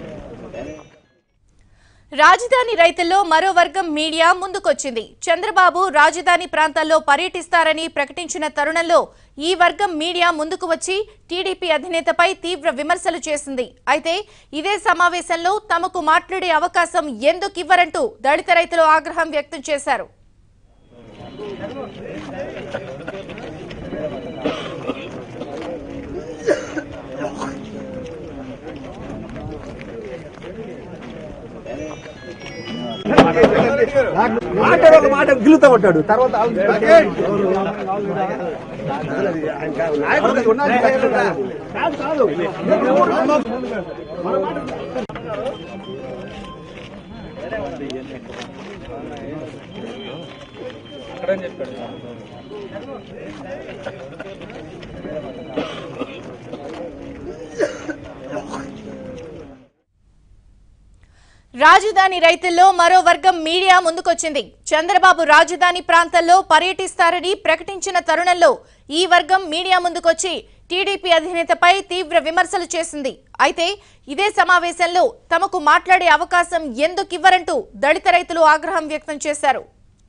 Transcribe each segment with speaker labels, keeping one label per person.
Speaker 1: రాజధాని రైతుల్లో మరో వర్గం మీడియా ముందుకొచ్చింది చంద్రబాబు రాజధాని ప్రాంతాల్లో పర్యటిస్తారని ప్రకటించిన తరుణంలో ఈ వర్గం మీడియా ముందుకు వచ్చి టీడీపీ అధినేతపై తీవ్ర విమర్శలు చేసింది అయితే ఇదే సమావేశంలో తమకు మాట్లాడే అవకాశం ఎందుకు ఇవ్వరంటూ దళిత రైతులు ఆగ్రహం వ్యక్తం చేశారు
Speaker 2: మాట్లాడే ఒక మాట గిలుతా ఉంటాడు తర్వాత నాయకుడు ఉన్నది కాదు కాదు
Speaker 1: రాజధాని రైతుల్లో మరో వర్గం మీడియా ముందుకొచ్చింది చంద్రబాబు రాజధాని ప్రాంతాల్లో పర్యటిస్తారని ప్రకటించిన తరుణంలో ఈ వర్గం మీడియా ముందుకొచ్చి టీడీపీ అధినేతపై తీవ్ర విమర్శలు చేసింది అయితే ఇదే సమావేశంలో తమకు మాట్లాడే అవకాశం ఎందుకు ఇవ్వరంటూ దళిత రైతులు ఆగ్రహం వ్యక్తం చేశారు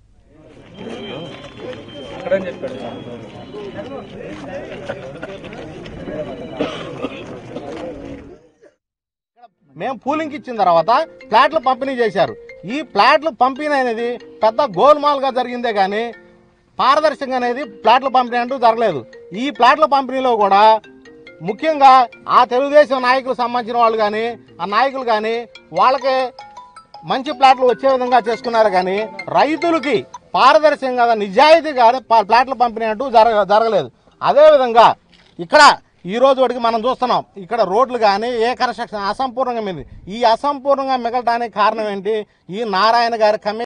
Speaker 3: మేము పూలింగ్ ఇచ్చిన తర్వాత ఫ్లాట్లు పంపిణీ చేశారు ఈ ఫ్లాట్లు పంపిణీ అనేది పెద్ద గోల్మాల్గా జరిగిందే కానీ పారదర్శకంగా అనేది ఫ్లాట్ల పంపిణీ అంటూ జరగలేదు ఈ ఫ్లాట్ల పంపిణీలో కూడా ముఖ్యంగా ఆ తెలుగుదేశం నాయకులకు సంబంధించిన వాళ్ళు కానీ ఆ నాయకులు కానీ వాళ్ళకి మంచి ప్లాట్లు వచ్చే విధంగా చేసుకున్నారు కానీ రైతులకి పారదర్శకంగా నిజాయితీగా ప- ప్లాట్ల పంపిణీ అంటూ జరగ జరగలేదు అదేవిధంగా ఇక్కడ ఈ రోజు వరకు మనం చూస్తున్నాం ఇక్కడ రోడ్లు కానీ ఏ కన్స్ట్రక్షన్ అసంపూర్ణంగా మిగిలింది ఈ అసంపూర్ణంగా మిగలడానికి కారణం ఏంటి ఈ నారాయణ గారి కమి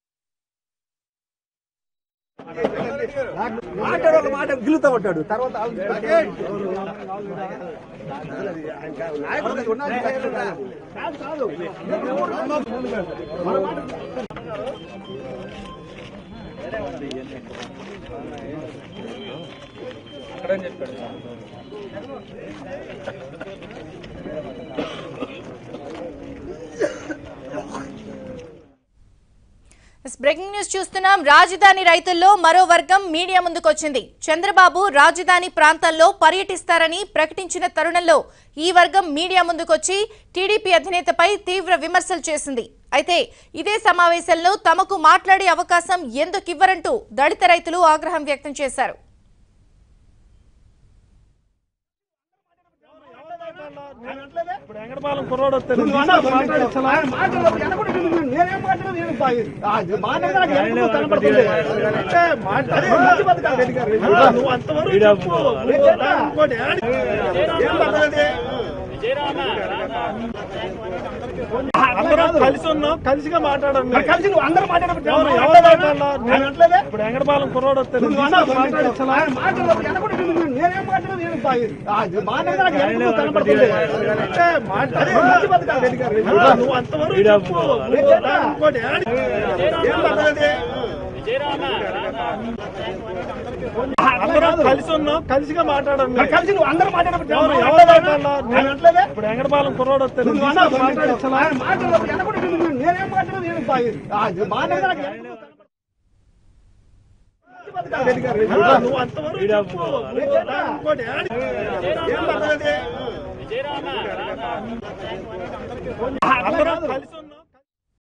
Speaker 2: మాట్లాడే ఒక మాట గిలుతా ఉంటాడు తర్వాత నాయకుడు ఉన్నది కాదు కాదు
Speaker 1: బ్రేకింగ్ న్యూస్ చూస్తున్నాం రాజధాని రైతుల్లో మరో వర్గం మీడియా ముందుకొచ్చింది చంద్రబాబు రాజధాని ప్రాంతాల్లో పర్యటిస్తారని ప్రకటించిన తరుణంలో ఈ వర్గం మీడియా ముందుకొచ్చి టీడీపీ అధినేతపై తీవ్ర విమర్శలు చేసింది అయితే ఇదే సమావేశంలో తమకు మాట్లాడే అవకాశం ఎందుకు ఇవ్వరంటూ దళిత రైతులు ఆగ్రహం వ్యక్తం చేశారు
Speaker 4: ఇప్పుడు ఎంగడపాలెం కుర్రోడు వస్తే
Speaker 2: నువ్వు అన్నావు, మాట్లాడు. ఆయన మాట్లాడినప్పుడు వెనకటి నుంచి నేనేం మాట్లాడను, నేను బాగా- ఆ, మాట్లాడితే నాకు ఎందుకు కనపడుతుంది? అంటే మాట్లాడి మంచి బతకాలి రెడ్డి గారు.
Speaker 4: నువ్వు అంతవరకు చెప్పు.
Speaker 2: నేను చెప్తా.
Speaker 4: ఇంకోటి యాడ్
Speaker 2: ఏం పర్వాలేదు?
Speaker 4: అందరం కలిసి ఉన్నాం కలిసిగా మాట్లాడండి
Speaker 2: మరి కలిసి నువ్వు అందరూ మాట్లాడినప్పుడు
Speaker 4: ఎవరు
Speaker 2: నేను
Speaker 4: ఎవరు
Speaker 2: మాట్లాడను.
Speaker 4: మాట్లాడాలా?
Speaker 2: నేను అంటలేదే?
Speaker 4: ఇప్పుడు ఎంగడపాలెం కుర్రోడు వస్తే
Speaker 2: నువ్వు అన్నావు, మాట్లాడు. ఆయన మాట్లాడినప్పుడు వెనకటి నుంచి నేనేం మాట్లాడను, నేను బాగా- ఆ, మాట్లాడితే నాకు ఎందుకు కనపడుతుంది? అంటే మాట్లాడి మంచి బతకాలి రెడ్డి గారు.
Speaker 4: నువ్వు అంతవరకు చెప్పు.
Speaker 2: నేను చెప్తా.
Speaker 4: ఇంకోటి యాడ్
Speaker 2: ఏం పర్వాలేదు?
Speaker 4: అందరం కలిసి ఉన్నాం కలిసిగా మాట్లాడండి
Speaker 2: మరి కలిసి నువ్వు అందరూ మాట్లాడినప్పుడు
Speaker 4: ఎవరు
Speaker 2: నేను
Speaker 4: ఎవరు
Speaker 2: మాట్లాడను.
Speaker 4: మాట్లాడాలా?
Speaker 2: నేను అంటలేదే?
Speaker 4: ఇప్పుడు ఎంగడపాలెం కుర్రోడు వస్తే
Speaker 2: నువ్వు అన్నావు, మాట్లాడు. ఆయన మాట్లాడినప్పుడు వెనకటి నుంచి నేనేం మాట్లాడను, నేను బాగా- ఆ, మాట్లాడితే నాకు ఎందుకు మంచి బతకాలి రెడ్డి గారు.
Speaker 4: నువ్వు అంతవరకు చెప్పు.
Speaker 2: నేను చెప్తా.
Speaker 4: ఇంకోటి యాడ్
Speaker 2: ఏం పర్వాలేదు?
Speaker 4: అందరం కలిసి ఉన్నాం